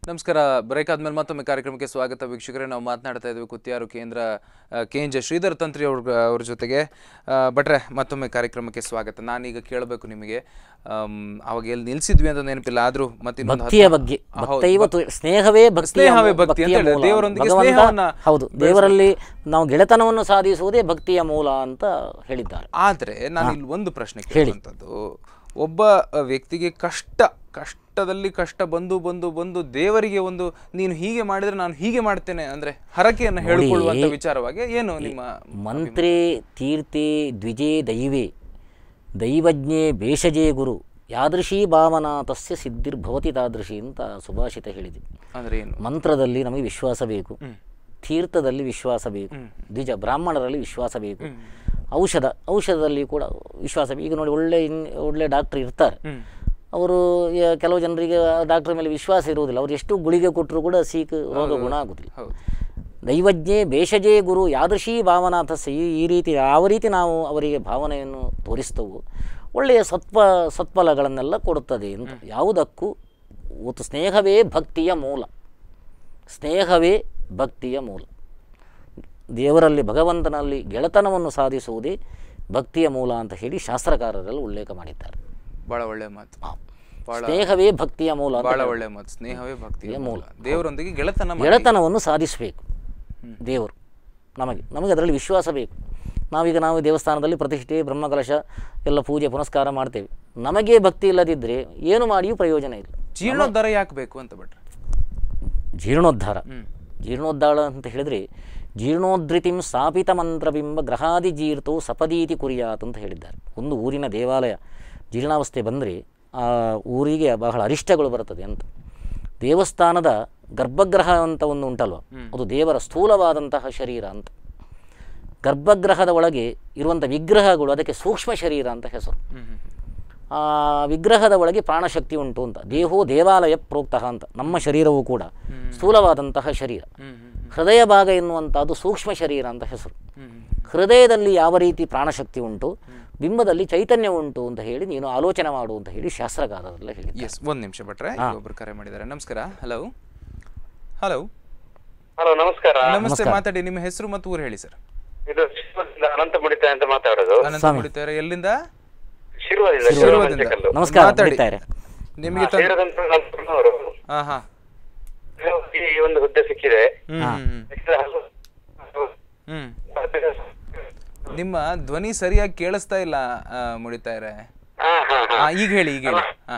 ನಮಸ್ಕಾರ ಬ್ರೇಕ್ ಆದ್ಮೇಲೆ ಮತ್ತೊಮ್ಮೆ ಕಾರ್ಯಕ್ರಮಕ್ಕೆ ಸ್ವಾಗತ ವೀಕ್ಷಕರೇ ನಾವು ಮಾತನಾಡ್ತಾ ಇದ್ವಿ ಕುತ್ತಿಯಾರು ಕೇಂದ್ರ K N J Sridhar Tantri ಅವ್ರ ಅವ್ರ ಜೊತೆಗೆ ಆ, ಭಟ್ರೆ ಮತ್ತೊಮ್ಮೆ ಕಾರ್ಯಕ್ರಮಕ್ಕೆ ಸ್ವಾಗತ ನಾನೀಗ ಕೇಳಬೇಕು ನಿಮಗೆ ಆಮ್, ಅವಾಗ ಎಲ್ಲಿ ನಿಲ್ಸಿದ್ವಿ ಅಂತ ನೆನಪಿಲ್ಲ ಆದ್ರೂ ಮತ್ತಿನ್ನೊಂದು ಭಕ್ತಿಯ ಹತ್ತು- ಬಗ್ಗೆ ಹೌದು, ಭಕ್ತೈವ ತು- ಸ್ನೇಹವೇ ಭಕ್ತಿಯ ಸ್ನೇಹವೇ ಮೂ- ಭಕ್ತಿ ಅಂತ ಭಕ್ತಿಯ ಹೇಳಿದ್ರೆ ಮೂಲ. ದೇವರೊಂದಿಗೆ ಭಗವಂತ- ಸ್ನೇಹವನ್ನ ಹೌದು ದೇವರಲ್ಲಿ ನಾವು ಗೆಳೆತನವನ್ನು ಸಾಧಿಸುವುದೇ ಭಕ್ತಿಯ ಮೂಲ ಅಂತ ಹೇಳಿದ್ದಾರೆ ಆದ್ರೆ ನಾನು ಇಲ್ಲಿ ಒಂದು ಪ್ರಶ್ನೆ ಕೇಳುವಂಥದ್ದು ಒಬ್ಬ ಅ, ವ್ಯಕ್ತಿಗೆ ಕಷ್ಟ ಕಷ್ಟದಲ್ಲಿ ಕಷ್ಟ ಬಂದು ಬಂದು ಬಂದು ದೇವರಿಗೆ ಒಂದು ನೀನು ಹೀಗೆ ಮಾಡಿದ್ರೆ ನಾನು ಹೀಗೆ ಮಾಡ್ತೇನೆ ಅಂದ್ರೆ ಹರಕೆಯನ್ನು ಹೇಳಿಕೊಳ್ಳುವಂತ ವಿಚಾರವಾಗಿ ಏನು ನಿಮ್ಮ ಮಂತ್ರೇ ತೀರ್ಥೆ ದ್ವಿಜೇ ದೈವೇ ದೈವಜ್ಞೆ ಭೇಷಜೇ ಗುರು ಯಾದೃಶೀ ಭಾವನಾ ತಸ್ಯ ಸಿದ್ಧಿರ್ಭವತಿ ತಾದೃಶಿ ಅಂತ ಸುಭಾಷಿತ ಹೇಳಿದೆ ಅಂದ್ರೆ ಏನು ಮಂತ್ರದಲ್ಲಿ ನಮಗೆ ವಿಶ್ವಾಸ ಬೇಕು ತೀರ್ಥದಲ್ಲಿ ವಿಶ್ವಾಸ ಬೇಕು ದ್ವಿಜ ಬ್ರಾಹ್ಮಣರಲ್ಲಿ ವಿಶ್ವಾಸ ಬೇಕು ಔಷಧ ಔಷಧದಲ್ಲಿ ಕೂಡ ವಿಶ್ವಾಸ ಬೇಕು ಈಗ ನೋಡಿ ಒಳ್ಳೆ ಇನ್ ಒಳ್ಳೆ ಡಾಕ್ಟ್ರ್ ಇರ್ತಾರೆ ಅವರು ಯ- ಕೆಲವು ಜನರಿಗೆ ಡಾಕ್ಟ್ರ್ ಮೇಲೆ ವಿಶ್ವಾಸ ಇರುವುದಿಲ್ಲ ಅವ್ರು ಎಷ್ಟು ಗುಳಿಗೆ ಕೊಟ್ಟರು ಕೂಡ ಸೀಕ್ ರೋಗ ಗುಣ ಆಗುದಿಲ್ಲ ಹೌದು ದೈವಜ್ಞೆ ಭೇಷಜೇ ಗುರು ಯಾದೃಶೀ ಭಾವನಾಥಸ್ಯ ಈ ಈ ರೀತಿ ಯಾವ ರೀತಿ ನಾವು ಅವರಿಗೆ ಭಾವನೆಯನ್ನು ತೋರಿಸ್ತವೋ ಒಳ್ಳೆಯ ಸತ್ವ ಸತ್ಫಲಗಳನ್ನೆಲ್ಲ ಕೊಡುತ್ತದೆ ಅಂತ ಯಾವುದಕ್ಕೂ ಒಂದು ಸ್ನೇಹವೇ ಭಕ್ತಿಯ ಮೂಲ ಸ್ನೇಹವೇ ಭಕ್ತಿಯ ಮೂಲ ದೇವರಲ್ಲಿ ಭಗವಂತನಲ್ಲಿ ಗೆಳೆತನವನ್ನು ಸಾಧಿಸುವುದೇ ಭಕ್ತಿಯ ಮೂಲ ಅಂತ ಹೇಳಿ ಶಾಸ್ತ್ರಕಾರರೆಲ್ಲ ಉಲ್ಲೇಖ ಮಾಡಿದ್ದಾರೆ ಬಹಳ ಒಳ್ಳೆ ಮಾತು ಬಹಳ ಸ್ನೇಹವೇ ಭಕ್ತಿಯ ಮೂಲ ಅಂತ ಬಹಳ ಒಳ್ಳೆ ಮಾತು ಸ್ನೇಹವೇ ಭಕ್ತಿಯ ಮೂಲ ದೇವರೊಂದಿಗೆ ಗೆಳೆತನ ಮಾಡಿ. ಗೆಳೆತನವನ್ನು ಸಾಧಿಸಬೇಕು ದೇವರು ನಮಗೆ ನಮಗೆ ಅದರಲ್ಲಿ ವಿಶ್ವಾಸ ಬೇಕು ನಾವೀಗ ನಾವು ದೇವಸ್ಥಾನದಲ್ಲಿ ಪ್ರತಿಷ್ಠೆ ಬ್ರಹ್ಮಕಲಶ ಎಲ್ಲ ಪೂಜೆ ಪುನಸ್ಕಾರ ಮಾಡ್ತೇವೆ ನಮಗೆ ಭಕ್ತಿ ಇಲ್ಲದಿದ್ದರೆ ಏನು ಮಾಡಿಯೂ ಪ್ರಯೋಜನ ಇಲ್ಲ ಜೀರ್ಣೋದ್ಧಾರ ಯಾಕೆ ಬೇಕು ಅಂತ ಭಟ್ರೆ ಜೀರ್ಣೋದ್ಧಾರ ಹ್ಮ್. ಜೀರ್ಣೋದ್ಧಾರ ಅಂತ ಹೇಳಿದರೆ ಜೀರ್ಣೋದ್ರಿತಿಂ ಸ್ಥಾಪಿತ ಮಂತ್ರಬಿಂಬ ಗ್ರಹಾದಿ ಜೀರ್ತೋ ಸಪದೀತಿ ಕುರಿಯಾತ್ ಅಂತ ಹೇಳಿದ್ದಾರೆ ಒಂದು ಊರಿನ ದೇವಾಲಯ ಜೀರ್ಣಾವಸ್ಥೆ ಬಂದರೆ ಆ ಊರಿಗೆ ಬಹಳ ಅರಿಷ್ಟಗಳು ಬರ್ತದೆ ಅಂತ ದೇವಸ್ಥಾನದ ಗರ್ಭಗೃಹ ಅಂತ ಒಂದು ಉಂಟಲ್ವ ಅದು ದೇವರ ಸ್ಥೂಲವಾದಂತಹ ಶರೀರ ಅಂತ ಗರ್ಭಗೃಹದ ಒಳಗೆ ಇರುವಂಥ ವಿಗ್ರಹಗಳು ಅದಕ್ಕೆ ಸೂಕ್ಷ್ಮ ಶರೀರ ಅಂತ ಹೆಸರು ಹ್ಮ್ ಹ್ಮ್ ಆ ವಿಗ್ರಹದ ಒಳಗೆ ಪ್ರಾಣಶಕ್ತಿ ಉಂಟು ಅಂತ ದೇಹೋ ದೇವಾಲಯ ಪ್ರೋಕ್ತಃ ಅಂತ ನಮ್ಮ ಶರೀರವೂ ಕೂಡ ಸ್ಥೂಲವಾದಂತಹ ಶರೀರ ಹ್ಮ್ ಹ್ಮ್ ಹೃದಯ ಭಾಗ ಎನ್ನುವಂಥದ್ದು ಸೂಕ್ಷ್ಮ ಶರೀರ ಅಂತ ಹೆಸರು ಹ್ಮ್ ಹ್ಮ್ ಹೃದಯದಲ್ಲಿ ಯಾವ ರೀತಿ ಪ್ರಾಣಶಕ್ತಿ ಉಂಟು ಬಿಂಬದಲ್ಲಿ ಚೈತನ್ಯ ಉಂಟು ಅಂತ ಹೇಳಿ ನೀನು ಆಲೋಚನೆ ಮಾಡು ಅಂತ ಹೇಳಿ ಶಾಸ್ತ್ರಕಾರರೆಲ್ಲ ಹೇಳಿ ಎಸ್ ಒಂದ್ ನಿಮಿಷ ಭಟ್ರೆ ಈಗ ಒಬ್ರು ಕರೆ ಮಾಡಿದ್ದಾರೆ ನಮಸ್ಕಾರ ಹಲೋ ಹಲೋ ಹಲೋ ನಮಸ್ಕಾರ ನಮಸ್ತೆ ಮಾತಾಡಿ ನಿಮ್ಮ ಹೆಸರು ಮತ್ತು ಊರು ಹೇಳಿ ಸರ್ ಇದು ಶಿರ್ವದಿಂದ ಅನಂತ ಮುಡಿತ ಅಂತ ಮಾತಾಡೋದು ಅನಂತ ಮುಡಿತಾರೆ ಎಲ್ಲಿಂದ ಶಿರ್ವದಿಂದ ಶಿರ್ವದಿಂದ. ಶಿರ್ವಮಂಚಕಲ್ಲು ನಮಸ್ಕಾರ ಮಾತಾಡಿ. ಬಿಡ್ತಾರೆ ನಿಮಗೆ ತ- ಸೇರಿದಂತ ಅವರು ಹಾ ಹಾ ಈ ಒಂದು ಹುದ್ದೆ ಸಿಕ್ಕಿದೆ ಹ್ಮ್ ಹ್ಮ್ ಹ್ಮ್ ಹ್ಮ್ ನಿಮ್ಮ ಧ್ವನಿ ಸರಿಯಾಗಿ ಕೇಳಿಸ್ತಾ ಇಲ್ಲ ಆ, ಮುಡಿತಾರೆ ಹಾ ಹಾ ಹಾ ಹಾ ಈಗ ಹೇಳಿ ಈಗ ಹೇಳಿ ಹಾ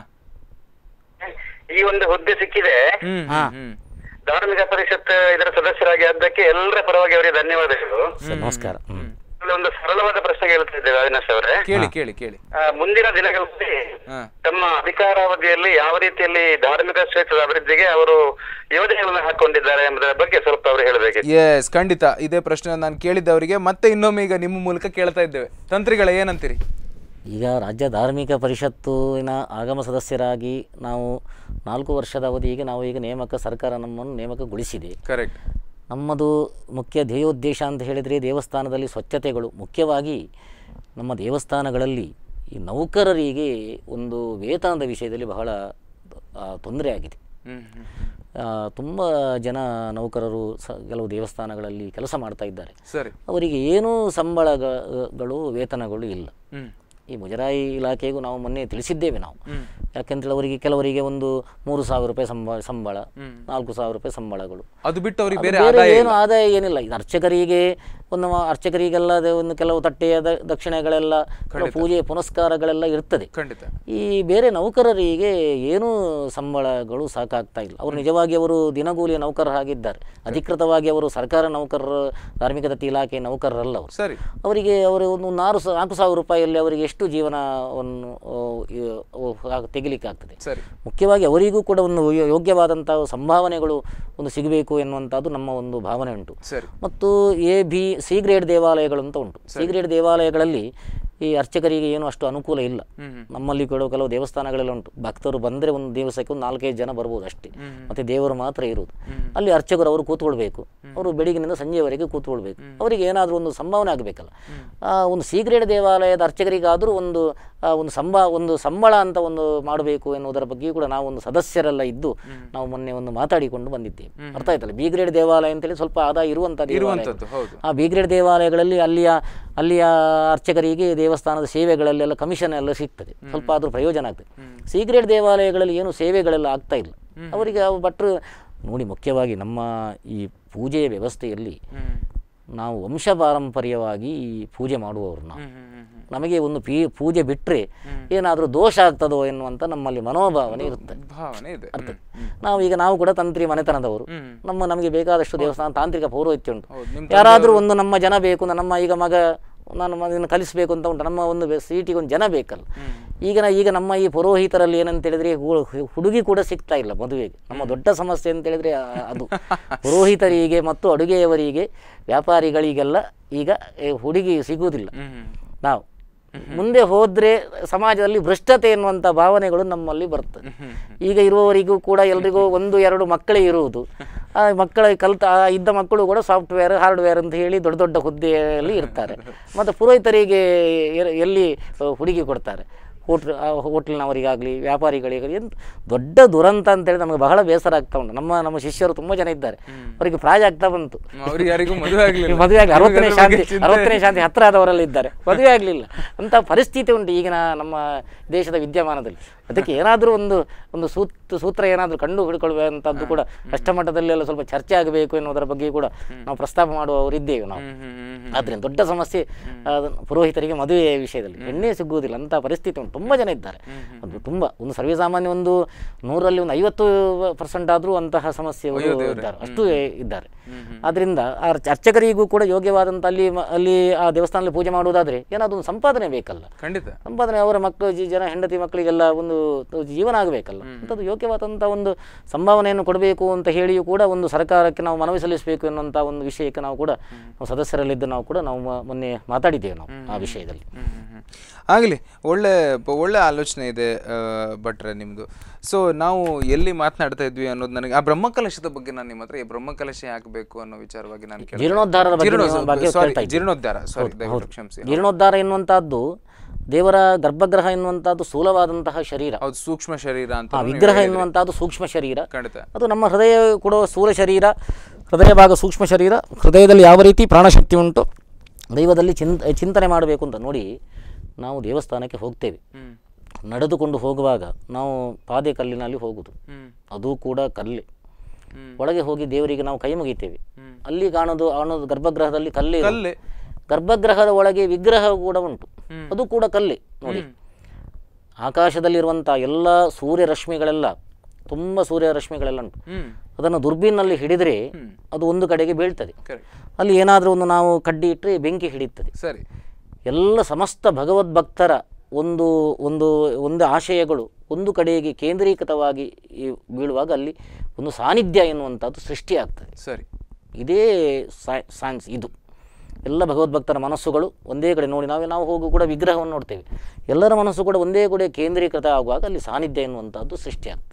ಈ ಒಂದು ಹುದ್ದೆ ಸಿಕ್ಕಿದೆ ಹ್ಮ್ ಹ್ಮ್ ಹ್ಮ್ ಧಾರ್ಮಿಕ ಪರಿಷತ್ ಇದರ ಸದಸ್ಯರಾಗಿ ಆದ್ದಕ್ಕೆ ಎಲ್ಲರ ಪರವಾಗಿ ಅವರಿಗೆ ಧನ್ಯವಾದಗಳು ಸರ್ ನಮಸ್ಕಾರ ಹ್ಮ್. ಇಲ್ಲಿ ಒಂದು ಸರಳವಾದ ಪ್ರಶ್ನೆ ಕೇಳ್ತಾ ಇದ್ದೇವೆ ಅವಿನಾಶ್ ಅವರೇ ಕೇಳಿ ಕೇಳಿ ಕೇಳಿ ಆ, ಮುಂದಿನ ದಿನಗಳಲ್ಲಿ ಹಾ ತಮ್ಮ ಅಧಿಕಾರಾವಧಿಯಲ್ಲಿ ಯಾವ ರೀತಿಯಲ್ಲಿ ಧಾರ್ಮಿಕ ಕ್ಷೇತ್ರದ ಅಭಿವೃದ್ಧಿಗೆ ಅವರು ಯೋಜನೆಗಳನ್ನು ಹಾಕೊಂಡಿದ್ದಾರೆ ಎಂಬುದರ ಬಗ್ಗೆ ಸ್ವಲ್ಪ ಅವರು ಹೇಳಬೇಕಿತ್ತು ಎಸ್ ಖಂಡಿತ ಇದೇ ಪ್ರಶ್ನೆ ನಾನು ಕೇಳಿದ್ದೆ ಅವರಿಗೆ ಮತ್ತೆ ಇನ್ನೊಮ್ಮೆ ಈಗ ನಿಮ್ಮ ಮೂಲಕ ಕೇಳ್ತಾ ಇದ್ದೇವೆ ತಂತ್ರಿಗಳ ಏನಂತೀರಿ ಈಗ ರಾಜ್ಯ ಧಾರ್ಮಿಕ ಪರಿಷತ್ತಿನ ಆಗಮ ಸದಸ್ಯರಾಗಿ ನಾವು ನಾಲ್ಕು ವರ್ಷದ ಅವಧಿಗೆ ನಾವು ಈಗ ನೇಮಕ ಸರ್ಕಾರ ನಮ್ಮನ್ನು ನೇಮಕಗೊಳಿಸಿದೆ ಕರೆಕ್ಟ್ ನಮ್ಮದು ಮುಖ್ಯ ಧ್ಯೇಯೋದ್ದೇಶ ಅಂತ ಹೇಳಿದರೆ ದೇವಸ್ಥಾನದಲ್ಲಿ ಸ್ವಚ್ಛತೆಗಳು ಮುಖ್ಯವಾಗಿ ನಮ್ಮ ದೇವಸ್ಥಾನಗಳಲ್ಲಿ ಈ ನೌಕರರಿಗೆ ಒಂದು ವೇತನದ ವಿಷಯದಲ್ಲಿ ಬಹಳ ತೊಂದರೆ ಆಗಿದೆ ಹ್ಮ್ ಹ್ಮ್ ತುಂಬ ಜನ ನೌಕರರು ಸ ಕೆಲವು ದೇವಸ್ಥಾನಗಳಲ್ಲಿ ಕೆಲಸ ಮಾಡ್ತಾ ಇದ್ದಾರೆ ಸರಿ ಅವರಿಗೆ ಏನೂ ಸಂಬಳಗಳು ವೇತನಗಳು ಇಲ್ಲ ಹ್ಮ್ ಈ ಮುಜರಾಯಿ ಇಲಾಖೆಗೂ ನಾವು ಮೊನ್ನೆ ತಿಳಿಸಿದ್ದೇವೆ ನಾವು ಹ್ಮ್ ಯಾಕೆಂತೇಳಿ ಅವರಿಗೆ ಕೆಲವರಿಗೆ ಒಂದು ಮೂರು ಸಾವಿರ ರೂಪಾಯಿ ಸಂಬಳ ಸಂಬಳ ಹ್ಮ್. ನಾಲ್ಕು ಸಾವಿರ ರೂಪಾಯಿ ಸಂಬಳಗಳು ಅದು ಬಿಟ್ಟು ಅವ್ರಿಗೆ ಅದು ಬೇರೆ ಬೇರೆ ಆದಾಯ ಏನು ಆದಾಯ ಏನಿಲ್ಲ ಇದು ಅರ್ಚಕರಿಗೆ ಒಂದು ಮ- ಅರ್ಚಕರಿಗೆಲ್ಲ ಅದೇ ಒಂದು ಕೆಲವು ತಟ್ಟೆಯ ದ- ದಕ್ಷಿಣೆಗಳೆಲ್ಲ ಕೆಲವು ಪೂಜೆ ಪುನಸ್ಕಾರಗಳೆಲ್ಲ ಇರ್ತದೆ ಖಂಡಿತ ಈ ಬೇರೆ ನೌಕರರಿಗೆ ಏನೂ ಸಂಬಳಗಳು ಸಾಕಾಗ್ತಾ ಇಲ್ಲ ಅವರು ನಿಜವಾಗಿ ಅವರು ದಿನಗೂಲಿಯ ನೌಕರರಾಗಿದ್ದಾರೆ ಅಧಿಕೃತವಾಗಿ ಅವರು ಸರ್ಕಾರ ನೌಕರರು ಧಾರ್ಮಿಕ ದತ್ತಿ ಇಲಾಖೆ ನೌಕರರಲ್ಲ ಅವರು ಸರಿ ಅವರಿಗೆ ಅವರು ಒಂದು ನಾರು ಸಾ- ನಾಲ್ಕು ಸಾವಿರ ರೂಪಾಯಿಯಲ್ಲಿ ಅವರಿಗೆ ಎಷ್ಟು ಜೀವನವನ್ನು ಆ, ಈ- ಆ, ತೆಗಿಲಿಕ್ಕೆ ಆಗ್ತದೆ ಸರಿ ಮುಖ್ಯವಾಗಿ ಅವರಿಗೂ ಕೂಡ ಒಂದು ಯೋ- ಯೋಗ್ಯವಾದಂಥ ಸಂಭಾವನೆಗಳು ಒಂದು ಸಿಗಬೇಕು ಎನ್ನುವಂಥದ್ದು ನಮ್ಮ ಒಂದು ಭಾವನೆ ಉಂಟು ಸರಿ ಮತ್ತು ಎ ಬಿ ಸಿ ಗ್ರೇಡ್ ದೇವಾಲಯಗಳು ಅಂತ ಉಂಟು ಸಿ ಗ್ರೇಡ್ ದೇವಾಲಯಗಳಲ್ಲಿ ಈ ಅರ್ಚಕರಿಗೆ ಏನು ಅಷ್ಟು ಅನುಕೂಲ ಇಲ್ಲ ಹ್ಮ್ ನಮ್ಮಲ್ಲಿ ಕೂಡ ಕೆಲವು ದೇವಸ್ಥಾನಗಳೆಲ್ಲ ಉಂಟು ಭಕ್ತರು ಬಂದರೆ ಒಂದು ದಿವಸಕ್ಕೆ ಒಂದು ನಾಲ್ಕೈದು ಜನ ಬರ್ಬೋದು ಅಷ್ಟೇ ಮತ್ತು ದೇವರು ಮಾತ್ರ ಇರುವುದು ಅಲ್ಲಿ ಅರ್ಚಕರು ಅವರು ಕೂತ್ಕೊಳ್ಬೇಕು ಅವರು ಬೆಳಗಿನಿಂದ ಸಂಜೆವರೆಗೆ ಕೂತ್ಕೊಳ್ಬೇಕು ಅವರಿಗೆ ಏನಾದರೂ ಒಂದು ಸಂಭಾವನೆ ಆಗಬೇಕಲ್ಲ ಆ, ಒಂದು ಸೀಗ್ರೇಡ್ ದೇವಾಲಯದ ಅರ್ಚಕರಿಗಾದರೂ ಒಂದು ಆ, ಒಂದು ಸಂಬ ಒಂದು ಸಂಬಳ ಅಂತ ಒಂದು ಮಾಡಬೇಕು ಎನ್ನುವುದರ ಬಗ್ಗೆಯೂ ಕೂಡ ನಾವು ಒಂದು ಸದಸ್ಯರೆಲ್ಲ ಇದ್ದು ನಾವು ಮೊನ್ನೆ ಒಂದು ಮಾತಾಡಿಕೊಂಡು ಬಂದಿದ್ದೇವೆ ಅರ್ಥ ಆಯ್ತಲ್ಲ ಬಿ ಗ್ರೇಡ್ ದೇವಾಲಯ ಅಂತೇಳಿ ಸ್ವಲ್ಪ ಆದಾಯ ಇರುವಂಥ ದೇವಾಲಯ ಇರುವಂಥದ್ದು ಹೌದು ಆ ಬಿ ಗ್ರೇಡ್ ದೇವಾಲಯಗಳಲ್ಲಿ ಅಲ್ಲಿಯ ಅಲ್ಲಿಯ ಅರ್ಚಕರಿಗೆ ದೇವಸ್ಥಾನದ ಸೇವೆಗಳಲ್ಲೆಲ್ಲ ಕಮಿಷನ್ ಎಲ್ಲ ಸಿಗ್ತದೆ ಸ್ವಲ್ಪ ಆದರೂ ಪ್ರಯೋಜನ ಆಗ್ತದೆ ಸಿ ಗ್ರೇಡ್ ದೇವಾಲಯಗಳಲ್ಲಿ ಏನು ಸೇವೆಗಳೆಲ್ಲ ಆಗ್ತಾ ಇಲ್ಲ ಅವರಿಗೆ ಅವು ಭಟ್ರು ನೋಡಿ ಮುಖ್ಯವಾಗಿ ನಮ್ಮ ಈ ಪೂಜೆಯ ವ್ಯವಸ್ಥೆಯಲ್ಲಿ ಹ್ಮ್ ನಾವು ವಂಶ ಪಾರಂಪರ್ಯವಾಗಿ ಈ ಪೂಜೆ ಮಾಡುವವರು ನಾವು ಹ್ಮ್ ಹ್ಮ್ ಹ್ಮ್ ಹ್ಮ್ ನಮಗೆ ಒಂದು ಪೀ ಪೂಜೆ ಬಿಟ್ಟರೆ ಏನಾದರೂ ದೋಷ ಆಗ್ತದೋ ಎನ್ನುವಂಥ ನಮ್ಮಲ್ಲಿ ಮನೋಭಾವನೆ ಇರುತ್ತೆ ಭಾವನೆ ಇದೆ ಹ್ಮ್, ಹ್ಮ್. ನಾವು ಈಗ ನಾವು ಕೂಡ ತಂತ್ರಿ ಮನೆತನದವರು ಹ್ಮ್. ನಮ್ಮ ನಮಗೆ ಬೇಕಾದಷ್ಟು ದೇವಸ್ಥಾನ ತಾಂತ್ರಿಕ ಪೌರೋಹಿತ್ಯ ಉಂಟು ಹೌದು ನಿಮ್ ಯಾರಾದರೂ ಒಂದು ನಮ್ಮ ಜನ ಬೇಕು ನಮ್ಮ ಈಗ ಮಗ ನಾನು ಮಗನ ಕಲಿಸಬೇಕು ಅಂತ ಉಂಟು ನಮ್ಮ ಒಂದು ಬೆ- ಸೀಟಿಗೆ ಒಂದು ಜನ ಬೇಕಲ್ಲ ಈಗ ನಾ- ಈಗ ನಮ್ಮ ಈ ಪುರೋಹಿತರಲ್ಲಿ ಏನಂತ ಹೇಳಿದ್ರೆ ಹು- ಹುಡುಗಿ ಕೂಡ ಸಿಗ್ತಾ ಇಲ್ಲ ಮದುವೆಗೆ ನಮ್ಮ ದೊಡ್ಡ ಸಮಸ್ಯೆ ಅಂತ ಹೇಳಿದ್ರೆ ಆ- ಅದು ಪುರೋಹಿತರಿಗೆ ಮತ್ತು ಅಡುಗೆಯವರಿಗೆ ವ್ಯಾಪಾರಿಗಳಿಗೆಲ್ಲ ಈಗ ಏ, ಹುಡುಗಿ ಸಿಗುವುದಿಲ್ಲ ಹ್ಮ್ ಹ್ಮ್ ನಾವು ಮುಂದೆ ಹೋದ್ರೆ ಸಮಾಜದಲ್ಲಿ ಭ್ರಷ್ಟತೆ ಎನ್ನುವಂಥ ಭಾವನೆಗಳು ನಮ್ಮಲ್ಲಿ ಬರ್ತದೆ ಈಗ ಇರುವವರಿಗೂ ಕೂಡ ಎಲ್ರಿಗೂ ಒಂದು ಎರಡು ಮಕ್ಕಳೇ ಇರುವುದು ಆ ಮಕ್ಕಳ ಕಲ್ತ ಆ ಇದ್ದ ಮಕ್ಕಳು ಕೂಡ ಸಾಫ್ಟ್ವೇರ್ ಹಾರ್ಡ್ವೇರ್ ಅಂತ ಹೇಳಿ ದೊಡ್ಡ ದೊಡ್ಡ ಹುದ್ದೆಯಲ್ಲಿ ಇರ್ತಾರೆ ಮತ್ತು ಪುರೋಹಿತರಿಗೆ ಎ- ಎಲ್ಲಿ ಆ, ಹುಡುಗಿ ಕೊಡ್ತಾರೆ ಹೋಟ್ಲ್ ಹೋಟ್ಲಿನವರಿಗಾಗಲಿ ವ್ಯಾಪಾರಿಗಳಿಗಾಗಲಿ ಎಂತ ದೊಡ್ಡ ದುರಂತ ಅಂತೇಳಿ ನಮಗೆ ಬಹಳ ಬೇಸರ ಆಗ್ತಾ ಉಂಟು ನಮ್ಮ ನಮ್ಮ ಶಿಷ್ಯರು ತುಂಬ ಜನ ಇದ್ದಾರೆ ಅವರಿಗೆ ಪ್ರಾಯ ಆಗ್ತಾ ಬಂತು ಅವ್ರಿಗೆ ಯಾರಿಗೂ ಮದುವೆ ಆಗ್ಲಿಲ್ಲ ಮದುವೆ ಆಗಲಿ ಅರವತ್ತನೇ ಅದ್ರ ಶಾಂತಿ ಬಗ್ಗೆ ಚಿಂತೆ. ಅರವತ್ತನೇ ಶಾಂತಿ ಹತ್ರ ಆದವರೆಲ್ಲ ಇದ್ದಾರೆ ಮದುವೆ ಆಗಲಿಲ್ಲ ಅಂತ ಪರಿಸ್ಥಿತಿ ಉಂಟು ಈಗಿನ ನಮ್ಮ ದೇಶದ ವಿದ್ಯಮಾನದಲ್ಲಿ ಅದಕ್ಕೆ ಏನಾದರೂ ಒಂದು ಒಂದು ಸೂತ್ ಸೂತ್ರ ಏನಾದರೂ ಕಂಡು ಹಿಡ್ಕೊಳ್ಬೇಕಂತದ್ದು ಕೂಡ ಅಷ್ಟಮಟ್ಟದಲ್ಲೆಲ್ಲ ಸ್ವಲ್ಪ ಚರ್ಚೆ ಆಗಬೇಕು ಎನ್ನುವುದರ ಬಗ್ಗೆ ಕೂಡ ನಾವು ಪ್ರಸ್ತಾಪ ಮಾಡುವವರಿದ್ದೇವೆ ನಾವು ಹ್ಮ್ ಹ್ಮ್ ಹ್ಮ್ ಹ್ಮ್ ಆದ್ದರಿಂದ ದೊಡ್ಡ ಸಮಸ್ಯೆ ಅದನ್ನು ಪುರೋಹಿತರಿಗೆ ಮದುವೆ ವಿಷಯದಲ್ಲಿ ಹೆಣ್ಣೇ ಸಿಗುವುದಿಲ್ಲ ಅಂತ ಪರಿಸ್ಥಿತಿ ಉಂಟು ತುಂಬ ಜನ ಇದ್ದಾರೆ ಅದು ತುಂಬ ಒಂದು ಸರ್ವೇಸಾಮಾನ್ಯ ಒಂದು ನೂರಲ್ಲಿ ಒಂದು ಐವತ್ತು ಪರ್ಸೆಂಟ್ ಆದರೂ ಅಂತಹ ಸಮಸ್ಯೆಗಳು ಇದ್ದಾರೆ ಅಷ್ಟು ಇದ್ದಾರೆ ಆದ್ದರಿಂದ ಆ ಅರ್ಚ- ಅರ್ಚಕರಿಗೂ ಕೂಡ ಯೋಗ್ಯವಾದಂಥ ಅಲ್ಲಿ ಮ- ಅಲ್ಲಿ ಆ ದೇವಸ್ಥಾನದಲ್ಲಿ ಪೂಜೆ ಮಾಡುವುದಾದರೆ ಏನಾದರೂ ಒಂದು ಸಂಪಾದನೆ ಬೇಕಲ್ಲ ಖಂಡಿತ ಸಂಪಾದನೆ ಅವರ ಮಕ್ಕಳು ಜಿ- ಜನ ಹೆಂಡತಿ ಮಕ್ಕಳಿಗೆಲ್ಲ ಒಂದು ಜೀವನ ಆಗಬೇಕಲ್ಲ ಅಂಥದ್ದು ಯೋಗ್ಯವಾದಂಥ ಒಂದು ಸಂಭಾವನೆಯನ್ನು ಕೊಡಬೇಕು ಅಂತ ಹೇಳಿಯೂ ಕೂಡ ಒಂದು ಸರ್ಕಾರಕ್ಕೆ ನಾವು ಮನವಿ ಸಲ್ಲಿಸಬೇಕು ಎನ್ನುವಂಥ ಒಂದು ವಿಷಯಕ್ಕೆ ನಾವು ಕೂಡ ನಾವು ಸದಸ್ಯರಲ್ಲಿದ್ದು ನಾವು ಕೂಡ ನಾವು ಮ- ಮೊನ್ನೆ ಮಾತಾಡಿದ್ದೇವೆ ನಾವು ಆ ವಿಷಯದಲ್ಲಿ ಹ್ಮ್ ಹ್ಮ್ ಹ್ಮ್. ಆಗಲಿ ಒಳ್ಳೆ ಪ- ಒಳ್ಳೆ ಆಲೋಚನೆ ಇದೆ ಆ, ಭಟ್ರೆ ನಿಮ್ಮದು ಸೊ ನಾವು ಎಲ್ಲಿ ಮಾತನಾಡ್ತಾ ಇದ್ವಿ ಅನ್ನೋದು ನನಗೆ ಆ ಬ್ರಹ್ಮಕಲಶದ ಬಗ್ಗೆ ನಾನು ನಿಮ್ಮ ಹತ್ರ ಈ ಬ್ರಹ್ಮಕಲಶ ಯಾಕೆ ಬೇಕು ಅನ್ನೋ ವಿಚಾರವಾಗಿ ನಾನು ಕೇಳ್ತಾ ಇದ್ದೆ. ಜೀರ್ಣೋದ್ಧಾರದ ಬಗ್ಗೆ ಜೀರ್ಣೋ- ನೀವು ಬಗ್ಗೆ sorry, ಕೇಳ್ತಾ ಇದ್ದೆ. ಜೀರ್ಣೋದ್ಧಾರ ಸಾರಿ ದಯವಿಟ್ಟು ಕ್ಷಮಿಸಿ ಜೀರ್ಣೋದ್ಧಾರ ಎನ್ನುವಂಥದ್ದು ದೇವರ ಗರ್ಭಗ್ರಹ ಎನ್ನುವಂಥದ್ದು ಸ್ಥೂಲವಾದಂತಹ ಶರೀರ ಹೌದು ಸೂಕ್ಷ್ಮ ಶರೀರ ಅಂತ ಆ ವಿಗ್ರಹ ಎನ್ನುವಂಥದ್ದು ಸೂಕ್ಷ್ಮ ಶರೀರ ಖಂಡಿತ ಅದು ನಮ್ಮ ಹೃದಯ ಕೊಡುವ ಸ್ಥೂಲ ಶರೀರ ಹೃದಯ ಭಾಗ ಸೂಕ್ಷ್ಮ ಶರೀರ ಹೃದಯದಲ್ಲಿ ಯಾವ ರೀತಿ ಪ್ರಾಣಶಕ್ತಿ ಉಂಟು ದೈವದಲ್ಲಿ ಚಿಂತ ಚಿಂತನೆ ಮಾಡಬೇಕು ಅಂತ ನೋಡಿ ನಾವು ದೇವಸ್ಥಾನಕ್ಕೆ ಹೋಗ್ತೇವೆ ಹ್ಮ್ ನಡೆದುಕೊಂಡು ಹೋಗುವಾಗ ನಾವು ಪಾದೆ ಕಲ್ಲಿನಲ್ಲಿ ಹೋಗುದು ಹ್ಮ್ ಅದು ಕೂಡ ಕಲ್ಲೇ ಹ್ಮ್. ಒಳಗೆ ಹೋಗಿ ದೇವರಿಗೆ ನಾವು ಕೈ ಮುಗಿತೇವೆ ಹ್ಮ್. ಅಲ್ಲಿ ಕಾಣೋದು ಕಾಣೋದು ಗರ್ಭಗೃಹದಲ್ಲಿ ಕಲ್ಲೇ ಇರುವುದು. ಕಲ್ಲೇ ಗರ್ಭಗೃಹದ ಒಳಗೆ ವಿಗ್ರಹ ಕೂಡ ಉಂಟು ಹ್ಮ್. ಅದು ಕೂಡ ಕಲ್ಲೇ ನೋಡಿ ಆಕಾಶದಲ್ಲಿರುವಂಥ ಎಲ್ಲ ಸೂರ್ಯರಶ್ಮಿಗಳೆಲ್ಲ ತುಂಬ ಸೂರ್ಯರಶ್ಮಿಗಳೆಲ್ಲ ಉಂಟು ಹ್ಮ್ ಅದನ್ನು ದುರ್ಬೀನಲ್ಲಿ ಹಿಡಿದರೆ ಹ್ಮ್. ಅದು ಒಂದು ಕಡೆಗೆ ಬೀಳ್ತದೆ ಕರೆಕ್ಟ್ ಅಲ್ಲಿ ಏನಾದರೂ ಒಂದು ನಾವು ಕಡ್ಡಿ ಇಟ್ಟರೆ ಬೆಂಕಿ ಹಿಡಿಯುತ್ತದೆ ಸರಿ ಎಲ್ಲ ಸಮಸ್ತ ಭಗವದ್ಭಕ್ತರ ಒಂದು ಒಂದು ಒಂದು ಆಶಯಗಳು ಒಂದು ಕಡೆಗೆ ಕೇಂದ್ರೀಕೃತವಾಗಿ ಈ ಬೀಳುವಾಗ ಅಲ್ಲಿ ಒಂದು ಸಾನ್ನಿಧ್ಯ ಎನ್ನುವಂಥದ್ದು ಸೃಷ್ಟಿಯಾಗ್ತದೆ ಸರಿ ಇದೇ ಸೈ- ಸೈನ್ಸ್ ಇದು ಎಲ್ಲ ಭಗವದ್ಭಕ್ತರ ಮನಸ್ಸುಗಳು ಒಂದೇ ಕಡೆ ನೋಡಿ ನಾವು ನಾವು ಹೋಗು ಕೂಡ ವಿಗ್ರಹವನ್ನು ನೋಡ್ತೇವೆ ಎಲ್ಲರ ಮನಸ್ಸು ಕೂಡ ಒಂದೇ ಕಡೆ ಕೇಂದ್ರೀಕೃತ ಆಗುವಾಗ ಅಲ್ಲಿ ಸಾನ್ನಿಧ್ಯ ಎನ್ನುವಂಥದ್ದು ಸೃಷ್ಟಿಯಾಗ್ತದೆ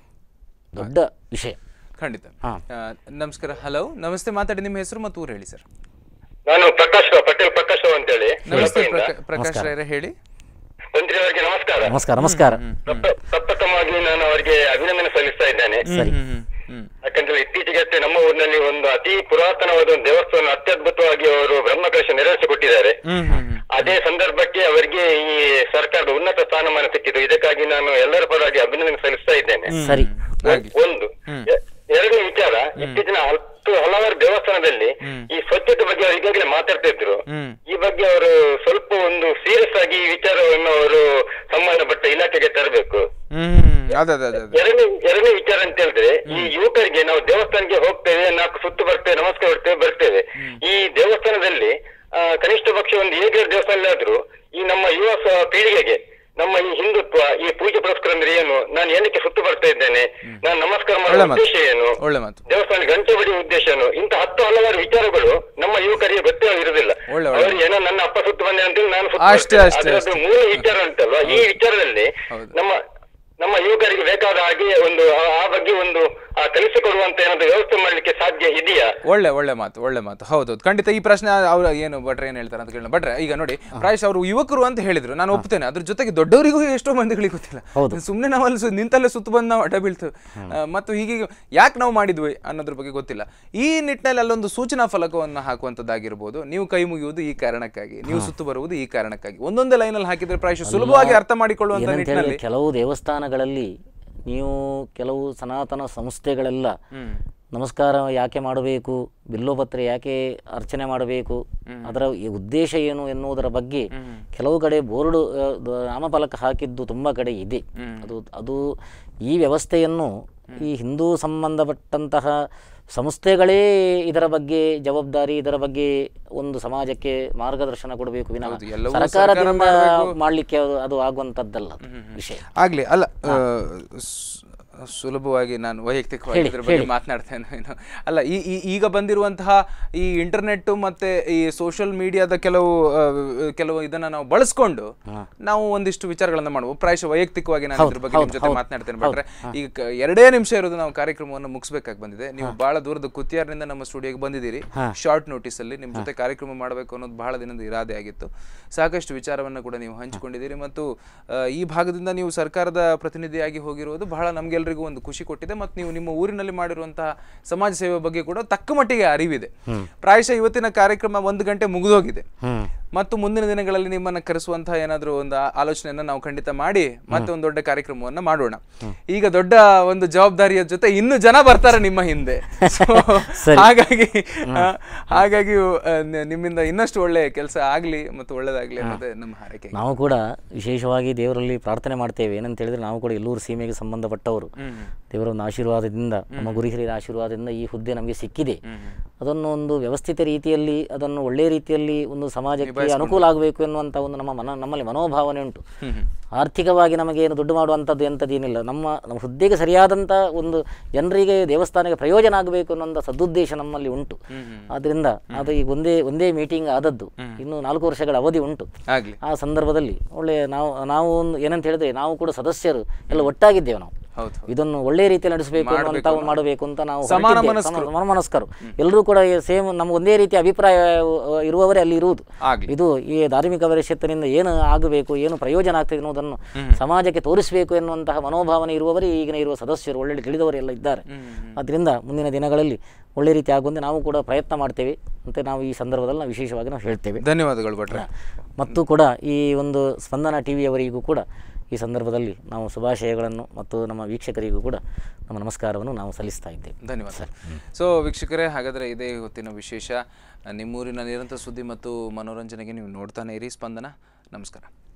ದೊಡ್ಡ ವಿಷಯ ಖಂಡಿತ ಹಾ. ಆ, ನಮಸ್ಕಾರ ಹಲೋ ನಮಸ್ತೆ ಮಾತಾಡಿ ನಿಮ್ಮ ಹೆಸರು ಮತ್ತು ಊರು ಹೇಳಿ ಸರ್ ನಾನು ಪ್ರಕಾಶ್ ರಾವ್ ಪಟೇಲ್ ಪ್ರಕಾಶ್ ರಾವ್ ಅಂತೇಳಿ ನಮಸ್ತೆ ಬೆಳಗಾವಿಯಿಂದ. ಪ್ರಕ- ಪ್ರಕಾಶ್ ರಾಯರೇ ಹೇಳಿ ಮಂತ್ರಿ ಅವರಿಗೆ ನಮಸ್ಕಾರ ನಮಸ್ಕಾರ ನಮಸ್ಕಾರ ಪ್ರಪ್ರ- ಪ್ರಪ್ರಥಮವಾಗಿ ನಾನು ಅವರಿಗೆ ಅಭಿನಂದನೆ ಸಲ್ಲಿಸ್ತಾ ಇದ್ದೇನೆ ಸರಿ ಹ್ಮ್ ಹ್ಮ್ ಹ್ಮ್ ಯಾಕಂದ್ರೆ ಇತ್ತೀಚೆಗೆ ಅಷ್ಟೇ ನಮ್ಮ ಊರಿನಲ್ಲಿ ಒಂದು ಅತಿ ಪುರಾತನವಾದ ಒಂದು ದೇವಸ್ಥಾನ ಅತ್ಯದ್ಭುತವಾಗಿ ಅವರು ಬ್ರಹ್ಮಕಲಶ ನೆರವೇರಿಸಿಕೊಟ್ಟಿದ್ದಾರೆ ಹ್ಮ್ ಹ್ಮ್ ಹ್ಮ್ ಅದೇ ಸಂದರ್ಭಕ್ಕೆ ಅವರಿಗೆ ಈ ಸರ್ಕಾರದ ಉನ್ನತ ಸ್ಥಾನಮಾನ ಸಿಕ್ಕಿತು ಇದಕ್ಕಾಗಿ ನಾನು ಎಲ್ಲರ ಪರವಾಗಿ ಅಭಿನಂದನೆ ಸಲ್ಲಿಸ್ತಾ ಇದ್ದೇನೆ ಸರಿ ಆಗ್ಲಿ. ಒಂದು ಎ- ಎರಡನೇ ವಿಚಾರ ಇತ್ತೀಚಿನ ಹತ್ತು ಹಲವಾರು ದೇವಸ್ಥಾನದಲ್ಲಿ ಈ ಸ್ವಚ್ಛತೆ ಬಗ್ಗೆ ಅವರು ಈಗಾಗಲೇ ಮಾತಾಡ್ತಾ ಇದ್ರು ಹ್ಮ್ ಈ ಬಗ್ಗೆ ಅವರು ಸ್ವಲ್ಪ ಒಂದು ಸೀರಿಯಸ್ ಆಗಿ ಈ ವಿಚಾರವನ್ನು ಅವರು ಸಂಬಂಧಪಟ್ಟ ಇಲಾಖೆಗೆ ತರಬೇಕು ಹ್ಮ್ ಅದೇ ಅದೇ ಅದೇ ಅದೇ ಎರಡನೇ ಎರಡನೇ ವಿಚಾರ ಅಂತ ಹೇಳಿದ್ರೆ ಈ ಯುವಕರಿಗೆ ನಾವು ದೇವಸ್ಥಾನಕ್ಕೆ ಹೋಗ್ತೇವೆ ನಾಲ್ಕು ಸುತ್ತು ಬರ್ತೇವೆ ನಮಸ್ಕಾರ ಬರ್ತೇವೆ ಬರ್ತೇವೆ ಈ ದೇವಸ್ಥಾನದಲ್ಲಿ ಆ, ಕನಿಷ್ಠ ಪಕ್ಷ ಒಂದು ಹೇಗೆ ದೇವಸ್ಥಾನದಲ್ಲಾದ್ರೂ ಈ ನಮ್ಮ ಯುವ ಸ- ಪೀಳಿಗೆಗೆ ನಮ್ಮ ಈ ಹಿಂದುತ್ವ ಈ ಪೂಜೆ ಪುರಸ್ಕಾರ ಅಂದ್ರೆ ಏನು ನಾನು ಏನಕ್ಕೆ ಸುತ್ತು ಬರ್ತೇನೆ ಬರ್ತಾ ಇದ್ದೇನೆ ನಾನು ನಮಸ್ಕಾರ ಒಳ್ಳೆ ಮಾಡುವ ಮಾತು ಉದ್ದೇಶ ಏನು ಒಳ್ಳೆ ಮಾತು ದೇವಸ್ಥಾನ ಗಂಟೆ ಬಡಿಯುವ ಉದ್ದೇಶ ಏನು ಇಂತ ಹತ್ತು ಹಲವಾರು ವಿಚಾರಗಳು ನಮ್ಮ ಯುವಕರಿಗೆ ಗೊತ್ತೇ ಇರುವುದಿಲ್ಲ ಒಳ್ಳೆ, ಒಳ್ಳೆ. ಅವರು ಏನೋ ನನ್ನ ಅಪ್ಪ ಸುತ್ತು ಬಂದೆ ಅಂತೇಳಿ ನಾನು ಸುತ್ತು ಅಷ್ಟೇ, ಬರ್ತೇನೆ. ಅಷ್ಟೇ, ಅದರದ್ದು ಅಷ್ಟೇ. ಮೂಲ ವಿಚಾರ ಉಂಟಲ್ವಾ ಈ ವಿಚಾರದಲ್ಲಿ ಹೌದು. ನಮ್ಮ ನಮ್ಮ ಯುವಕರಿಗೆ ಬೇಕಾದ ಹಾಗೆ ಒಂದು ಆ- ಆ ಬಗ್ಗೆ ಒಂದು ಆ, ಕಲಿಸಿಕೊಡುವಂತ ಏನಾದ್ರು ವ್ಯವಸ್ಥೆ ಮಾಡ್ಲಿಕ್ಕೆ ಸಾಧ್ಯ ಇದೆಯಾ ಒಳ್ಳೆ ಒಳ್ಳೆ ಮಾತು ಒಳ್ಳೆ ಮಾತು ಹೌದೌದು ಖಂಡಿತ ಈ ಪ್ರಶ್ನೆ ಅವ್ರು ಏನು ಭಟ್ರೆ ಏನು ಹೇಳ್ತಾರೆ ಅಂತ ಕೇಳೋಣ ಭಟ್ರೆ ಈಗ ನೋಡಿ ಪ್ರಾಯಶಃ ಅವರು ಯುವಕರು ಅಂತ ಹೇಳಿದ್ರು ನಾನು ಒಪ್ತೇನೆ ಅದ್ರ ಜೊತೆಗೆ ದೊಡ್ಡವರಿಗೂ ಎಷ್ಟೋ ಮಂದಿಗಳಿಗೆ ಗೊತ್ತಿಲ್ಲ ಸುಮ್ಮನೆ ನಾವು ಅಲ್ಲಿ ಸು- ನಿಂತಲ್ಲೇ ಸುತ್ತು ಬಂದು ನಾವು ಅಡ್ಡ ಬೀಳ್ತು ಆ, ಮತ್ತು ಹೀಗೆ ಯಾಕೆ ನಾವು ಮಾಡಿದ್ವಿ ಅನ್ನೋದ್ರ ಬಗ್ಗೆ ಗೊತ್ತಿಲ್ಲ ಈ ನಿಟ್ಟಿನಲ್ಲಿ ಅಲ್ಲೊಂದು ಸೂಚನಾ ಫಲಕವನ್ನು ಹಾಕುವಂಥದ್ದಾಗಿರ್ಬೋದು ನೀವು ಕೈ ಮುಗಿಯುವುದು ಈ ಕಾರಣಕ್ಕಾಗಿ ನೀವು ಸುತ್ತು ಬರುವುದು ಈ ಕಾರಣಕ್ಕಾಗಿ ಒಂದೊಂದೇ ಲೈನಲ್ಲಿ ಹಾಕಿದ್ರೆ ಪ್ರಾಯಶಃ ಸುಲಭವಾಗಿ ಅರ್ಥ ಮಾಡಿಕೊಳ್ಳುವಂಥ ಏನಂತ ಹೇಳಿದ್ರೆ ನಿಟ್ಟಿನಲ್ಲಿ ಕೆಲವು ದೇವಸ್ಥಾನಗಳಲ್ಲಿ ನೀವು ಕೆಲವು ಸನಾತನ ಸಂಸ್ಥೆಗಳೆಲ್ಲ ಹ್ಮ್ ನಮಸ್ಕಾರ ಯಾಕೆ ಮಾಡಬೇಕು ಬಿಲ್ಲೋಪತ್ರೆ ಯಾಕೆ ಅರ್ಚನೆ ಮಾಡಬೇಕು ಅದರ ಈ ಉದ್ದೇಶ ಏನು ಎನ್ನುವುದರ ಬಗ್ಗೆ ಕೆಲವು ಕಡೆ ಬೋರ್ಡು ಆ, ದ- ನಾಮಫಲಕ ಹಾಕಿದ್ದು ತುಂಬ ಕಡೆ ಇದೆ ಅದು ಅದು ಈ ವ್ಯವಸ್ಥೆಯನ್ನು ಈ ಹಿಂದೂ ಸಂಬಂಧಪಟ್ಟಂತಹ ಸಂಸ್ಥೆಗಳೇ ಇದರ ಬಗ್ಗೆ ಜವಾಬ್ದಾರಿ ಇದರ ಬಗ್ಗೆ ಒಂದು ಸಮಾಜಕ್ಕೆ ಮಾರ್ಗದರ್ಶನ ಕೊಡಬೇಕು ವಿನಃ ಹೌದು, ಎಲ್ಲವೂ ಸರ್ಕಾರ ಸರ್ಕಾರದಿಂದ ಮಾಡ್ಬೇಕು. ಮಾಡಲಿಕ್ಕೆ ಅದು- ಅದು ಆಗುವಂಥದ್ದಲ್ಲ ಅದು ವಿಷಯ ಆಗ್ಲಿ ಅಲ್ಲ ಆ, ಸ್- ಸುಲಭವಾಗಿ ನಾನು ವೈಯಕ್ತಿಕವಾಗಿ ಇದ್ರ ಬಗ್ಗೆ ಮಾತನಾಡ್ತೇನೆ ಏನು ಅಲ್ಲ ಈ ಈ- ಈಗ ಬಂದಿರುವಂತಹ ಈ ಇಂಟರ್ನೆಟ್ ಮತ್ತೆ ಈ ಸೋಷಿಯಲ್ ಮೀಡಿಯಾದ ಕೆಲವು ಆ, ಕೆಲವು ಇದನ್ನ ನಾವು ಬಳಸ್ಕೊಂಡು ನಾವು ಒಂದಿಷ್ಟು ವಿಚಾರಗಳನ್ನ ಮಾಡುವ ಪ್ರಾಯಶಃ ವೈಯಕ್ತಿಕವಾಗಿ ನಾನು ಇದ್ರ ಬಗ್ಗೆ ನಿಮ್ ಜೊತೆ ಮಾತನಾಡ್ತೇನೆ ಬಿಟ್ರೆ ಈಗ ಕ- ಎರಡೇ ನಿಮಿಷ ಇರೋದು ನಾವು ಕಾರ್ಯಕ್ರಮವನ್ನು ಮುಗಿಸ್ಬೇಕಾಗಿ ಬಂದಿದೆ ನೀವು ಬಹಳ ದೂರದ ಕುತ್ತಿಯಾರ್ನಿಂದ ನಮ್ಮ ಸ್ಟುಡಿಯೋಗೆ ಬಂದಿದ್ದೀರಿ ಶಾರ್ಟ್ ನೋಟಿಸ್ ಅಲ್ಲಿ ನಿಮ್ ಜೊತೆ ಕಾರ್ಯಕ್ರಮ ಮಾಡಬೇಕು ಅನ್ನೋದು ಬಹಳ ದಿನದ ಇರಾದೆ ಆಗಿತ್ತು ಸಾಕಷ್ಟು ವಿಚಾರವನ್ನು ಕೂಡ ನೀವು ಹಂಚಿಕೊಂಡಿದ್ದೀರಿ ಮತ್ತು ಆ, ಈ ಭಾಗದಿಂದ ನೀವು ಸರ್ಕಾರದ ಪ್ರತಿನಿಧಿಯಾಗಿ ಹೋಗಿರುವುದು ಬಹಳ ನಮ್ಗೆಲ್ರಿಗೂ ಒಂದು ಖುಷಿ ಕೊಟ್ಟಿದೆ ಮತ್ತು ನೀವು ನಿಮ್ಮ ಊರಿನಲ್ಲಿ ಮಾಡಿರುವಂತಹ ಸಮಾಜ ಸೇವೆ ಬಗ್ಗೆ ಕೂಡ ತಕ್ಕ ಮಟ್ಟಿಗೆ ಅರಿವಿದೆ ಪ್ರಾಯಶಃ ಇವತ್ತಿನ ಕಾರ್ಯಕ್ರಮ ಒಂದು ಗಂಟೆ ಮುಗಿದೋಗಿದೆ ಮತ್ತು ಮುಂದಿನ ದಿನಗಳಲ್ಲಿ ನಿಮ್ಮನ್ನ ಕರೆಸುವಂತಹ ಏನಾದರೂ ಒಂದು ಆ- ಆಲೋಚನೆಯನ್ನ ನಾವು ಖಂಡಿತ ಮಾಡಿ ಮತ್ತೆ ಒಂದು ದೊಡ್ಡ ಕಾರ್ಯಕ್ರಮವನ್ನ ಮಾಡೋಣ ಈಗ ದೊಡ್ಡ ಒಂದು ಜವಾಬ್ದಾರಿಯ ಜೊತೆ ಇನ್ನು ಜನ ಬರ್ತಾರೆ ನಿಮ್ಮ ಹಿಂದೆ So, ಹಾಗಾಗಿ ಆ, ಹಾಗಾಗಿ ಆ, ನ- ನಿಮ್ಮಿಂದ ಇನ್ನಷ್ಟು ಒಳ್ಳೆ ಕೆಲಸ ಆಗ್ಲಿ ಮತ್ತು ಒಳ್ಳೇದಾಗ್ಲಿ ಅನ್ನೋದೇ ನಮ್ಮ ಹಾರೈಕೆ ನಾವು ಕೂಡ ವಿಶೇಷವಾಗಿ ದೇವರಲ್ಲಿ ಪ್ರಾರ್ಥನೆ ಮಾಡ್ತೇವೆ ಏನಂತ ಹೇಳಿದ್ರೆ ನಾವು ಕೂಡ ಎಲ್ಲೂರು ಸೀಮೆಗೆ ಸಂಬಂಧಪಟ್ಟವರು ದೇವರ ಒಂದು ಆಶೀರ್ವಾದದಿಂದ ನಮ್ಮ ಗುರು ಹಿರಿಯರ ಆಶೀರ್ವಾದದಿಂದ ಈ ಹುದ್ದೆ ನಮಗೆ ಸಿಕ್ಕಿದೆ ಅದನ್ನು ಒಂದು ವ್ಯವಸ್ಥಿತ ರೀತಿಯಲ್ಲಿ ಅದನ್ನು ಒಳ್ಳೆಯ ರೀತಿಯಲ್ಲಿ ಒಂದು ಸಮಾಜಕ್ಕೆ ಅನುಕೂಲ ಆಗಬೇಕು ಎನ್ನುವಂಥ ಒಂದು ನಮ್ಮ ಮನ ನಮ್ಮಲ್ಲಿ ಮನೋಭಾವನೆ ಉಂಟು ಆರ್ಥಿಕವಾಗಿ ನಮಗೆ ಏನು ದುಡ್ಡು ಮಾಡುವಂಥದ್ದು ಎಂಥದ್ದೇನಿಲ್ಲ ನಮ್ಮ ನಮ್ಮ ಹುದ್ದೆಗೆ ಸರಿಯಾದಂಥ ಒಂದು ಜನರಿಗೆ ದೇವಸ್ಥಾನಕ್ಕೆ ಪ್ರಯೋಜನ ಆಗಬೇಕು ಅನ್ನೋಂಥ ಸದುದ್ದೇಶ ನಮ್ಮಲ್ಲಿ ಉಂಟು ಆದ್ದರಿಂದ ಅದು ಈಗ ಒಂದೇ ಒಂದೇ ಮೀಟಿಂಗ್ ಆದದ್ದು ಇನ್ನು ನಾಲ್ಕು ವರ್ಷಗಳ ಅವಧಿ ಉಂಟು ಆಗ್ಲಿ ಆ ಸಂದರ್ಭದಲ್ಲಿ ಒಳ್ಳೆ ನಾವು ನಾವು ಒಂದು ಏನಂತ ಹೇಳಿದ್ರೆ ನಾವು ಕೂಡ ಸದಸ್ಯರು ಎಲ್ಲ ಒಟ್ಟಾಗಿದ್ದೇವೆ ನಾವು ಹೌದು ಇದನ್ನು ಒಳ್ಳೆ ರೀತಿಯಲ್ಲಿ ನಡೆಸಬೇಕು ಅನ್ನುವಂತ ಮಾಡಬೇಕು ಅಂತ ನಾವು ಸಮಾನ ಹೊರಟಿದ್ದೇವೆ. ಮನಸ್ಕರು. ಸಮ- ಮನಸ್ಕರು ಎಲ್ಲರೂ ಕೂಡ ಸೇಮ್ ನಮ್ಗೆ ಒಂದೇ ರೀತಿಯ ಅಭಿಪ್ರಾಯ ಅಹ್, ಇರುವವರೇ ಅಲ್ಲಿ ಇರುವುದು ಆಗ್ಲಿ ಇದು ಈ ಧಾರ್ಮಿಕ ಪರಿಷತ್ತಿನಿಂದ ಏನು ಆಗಬೇಕು ಏನು ಪ್ರಯೋಜನ ಆಗ್ತದೆ ಎನ್ನುವುದನ್ನು ಸಮಾಜಕ್ಕೆ ತೋರಿಸಬೇಕು ಎನ್ನುವಂತಹ ಮನೋಭಾವನೆ ಇರುವವರೇ ಈಗಿನ ಇರುವ ಸದಸ್ಯರು ಒಳ್ಳೆ ತಿಳಿದವರೆಲ್ಲ ಇದ್ದಾರೆ ಆದ್ದರಿಂದ ಮುಂದಿನ ದಿನಗಳಲ್ಲಿ ಒಳ್ಳೆ ರೀತಿ ಆಗುವಂತೆ ನಾವು ಕೂಡ ಪ್ರಯತ್ನ ಮಾಡ್ತೇವೆ ಅಂತ ನಾವು ಈ ಸಂದರ್ಭದಲ್ಲಿ ನಾವು ವಿಶೇಷವಾಗಿ ನಾವು ಹೇಳ್ತೇವೆ ಧನ್ಯವಾದಗಳು ಭಟ್ರೆ ಮತ್ತು ಕೂಡ ಈ ಒಂದು ಸ್ಪಂದನ ಟಿ ವಿಯವರಿಗೂ ಕೂಡ ಈ ಸಂದರ್ಭದಲ್ಲಿ ನಾವು ಶುಭಾಶಯಗಳನ್ನು ಮತ್ತು ನಮ್ಮ ವೀಕ್ಷಕರಿಗೂ ಕೂಡ ನಮ್ಮ ನಮಸ್ಕಾರವನ್ನು ನಾವು ಸಲ್ಲಿಸ್ತಾ ಇದ್ದೇವೆ ಧನ್ಯವಾದ ಸೊ ವೀಕ್ಷಕರೇ ಹಾಗಾದರೆ ಇದೇ ಹೊತ್ತಿನ ವಿಶೇಷ ನಿಮ್ಮೂರಿನ ನಿರಂತರ ಸುದ್ದಿ ಮತ್ತು ಮನೋರಂಜನೆಗೆ ನೀವು ನೋಡ್ತಾನೆ ಇರಿ ಸ್ಪಂದನ ನಮಸ್ಕಾರ